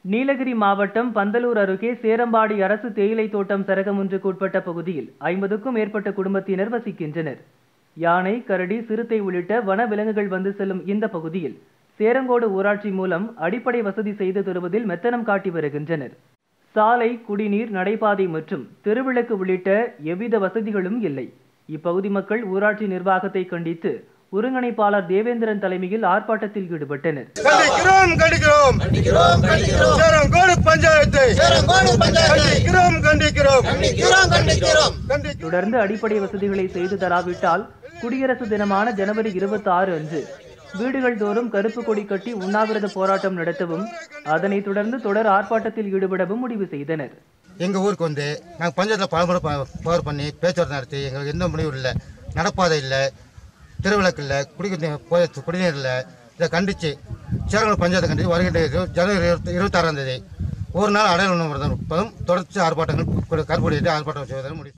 நீலகிரி மாவட்டம் பந்தலூர் அருகே சேரம்பாடி அரசு தேயிலை தோட்டம் சரகம் ஒன்றுக்கு உட்பட்ட பகுதியில் ஐம்பதுக்கும் மேற்பட்ட குடும்பத்தினர் வசிக்கின்றனர் யானை கரடி சிறுத்தை உள்ளிட்ட வன விலங்குகள் வந்து செல்லும் இந்த பகுதியில் சேரங்கோடு ஊராட்சி மூலம் அடிப்படை வசதி செய்து தருவதில் மெத்தனம் காட்டி வருகின்றனர் சாலை குடிநீர் நடைபாதை மற்றும் தெருவிளக்கு உள்ளிட்ட எவ்வித வசதிகளும் இல்லை இப்பகுதி மக்கள் ஊராட்சி நிர்வாகத்தை கண்டித்து ஒருங்கிணைப்பாளர் தேவேந்திரன் தலைமையில் ஆர்ப்பாட்டத்தில் ஈடுபட்டனர் கண்டிக்கிறோம் கண்டிக்கிறோம் சேரங்கோடு பஞ்சாயத்தை கண்டிக்கிறோம் கண்டிக்கிறோம் கண்டிக்கிறோம் தொடர்ந்து அடிப்படை வசதிகளை செய்து தராவிட்டால் குடியரசு தினமான ஜனவரி இருபத்தி ஆறு அன்று வீடுகள் தோறும் கருப்பு கொடி கட்டி உண்ணாவிரத போராட்டம் நடத்தவும் அதனைத் தொடர்ந்து தொடர் ஆர்ப்பாட்டத்தில் ஈடுபடவும் முடிவு செய்தனர் எங்கள் ஊருக்கு வந்து நாங்கள் பஞ்சாயத்தில் பலமுறை ப- புகார் பண்ணி பேச்சுவார்த்தை நடத்தி எங்களுக்கு எந்த முடிவும் இல்லை நடப்பாதை இல்லை திருவிளக்கு இல்லை குடிநீர் போய் குடிநீர் இல்லை இதை கண்டித்து சேரங்குளம் பஞ்சாயத்தை கண்டித்து வருகின்ற இரு- ஜனவரி இருபத்தி இருபத்தாறாம் தேதி ஒரு நாள் அடையாள உணவு தொடர்ச்சி ஆர்ப்பாட்டங்கள் கருப்பொடியிட்டு ஆர்ப்பாட்டம் செய்வதாக முடிவு